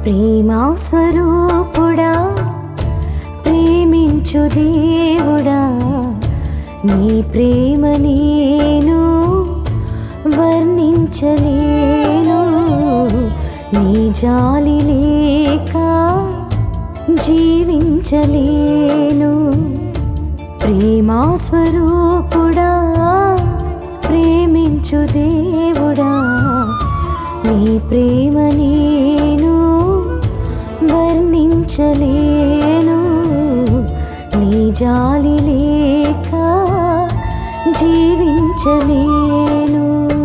ప్రేమా స్వరూపుడా ప్రేమించు దేవుడా నీ ప్రేమ నేను వర్ణించలేను నీ జాలి లేక జీవించలేను ప్రేమా స్వరూపుడా ప్రేమించు దేవుడా నీ ప్రేమ నేను వర్ణించలేను నీ జాలి లేక జీవించలేను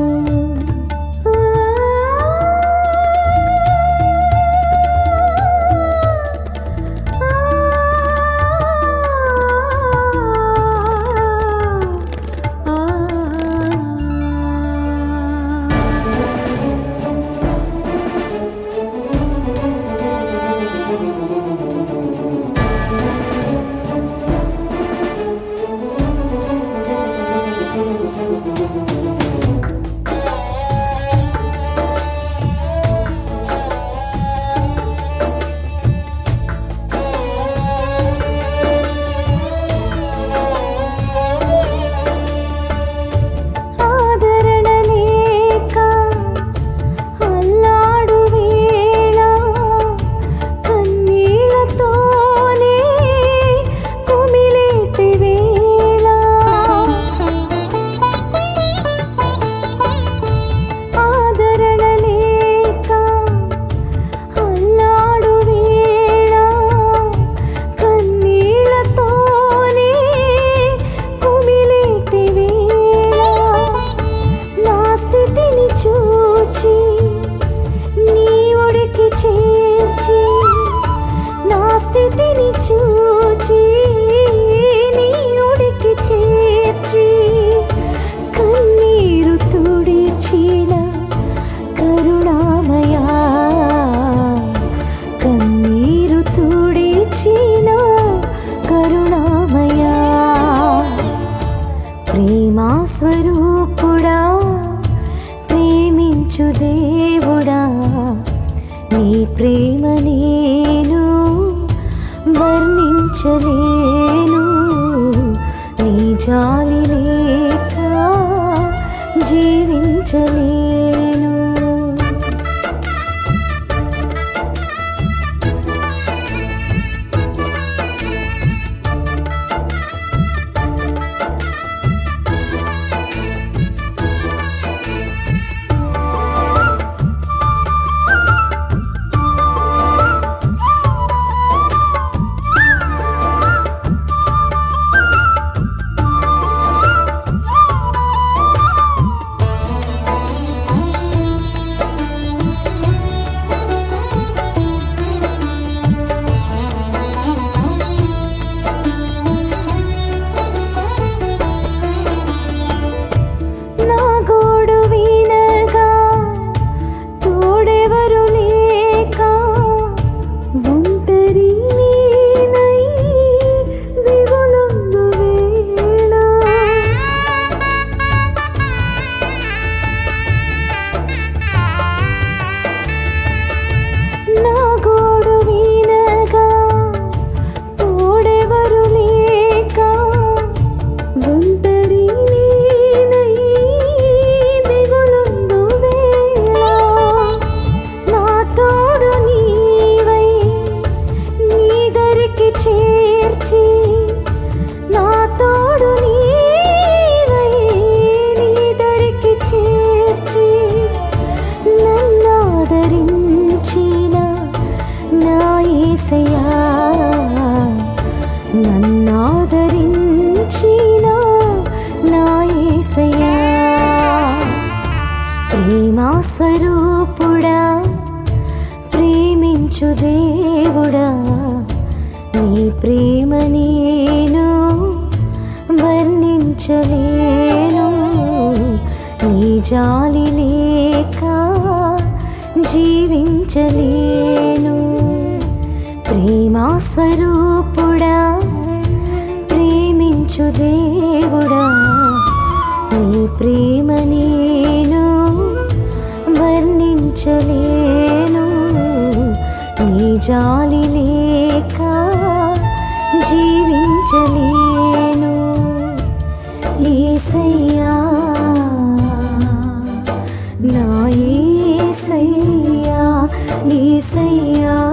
ఆదరణ లేక అల్లాడు వేళ కన్నీళ్లతోనే కుమిలేటి వేళ ఆదరణ లేక అల్లాడు వేళ కన్నీళ్లతోనే కుమిలేటి వేళ నా స్థితిని చూచి నీ ఒడికి చేర్చి నా స్థితిని చూచి నీ ఒడికి చేర్చి కన్నీరు తుడిచిన కరుణామయా కన్నీరు తుడిచిన కరుణామయా ప్రేమా స్వరూపుడా ప్రేమించు దేవుడా నీ ప్రేమ నేను వర్ణించలేను నీ జాలి లేక జీవించలేను నా గోడు వినగా తోడెవరు లేక ఒంటరి నేనై దిగులుందు వేళ నా గోడు వినగా తోడెవరు లేక ఒంటరి నేనై దిగులుందు వేళ నా తోడు నీవై నీదరికి చేర్చి నా తోడు నీవై నీదరికి చేర్చి నన్నాదరించిన నా యేసయ్యా నన్నాదరించిన నా యేసయ్యా ప్రేమా స్వరూపుడా ప్రేమించు దేవుడా నీ ప్రేమ నేను వర్ణించలేను నీ జాలి లేక జీవించలేను ప్రేమా స్వరూపుడా ప్రేమించు దేవుడా నీ ప్రేమ నేను వర్ణించలేను జాలి లేక జీవించలేను ఏసయ్యా నా ఏసయ్యా ఏసయ్యా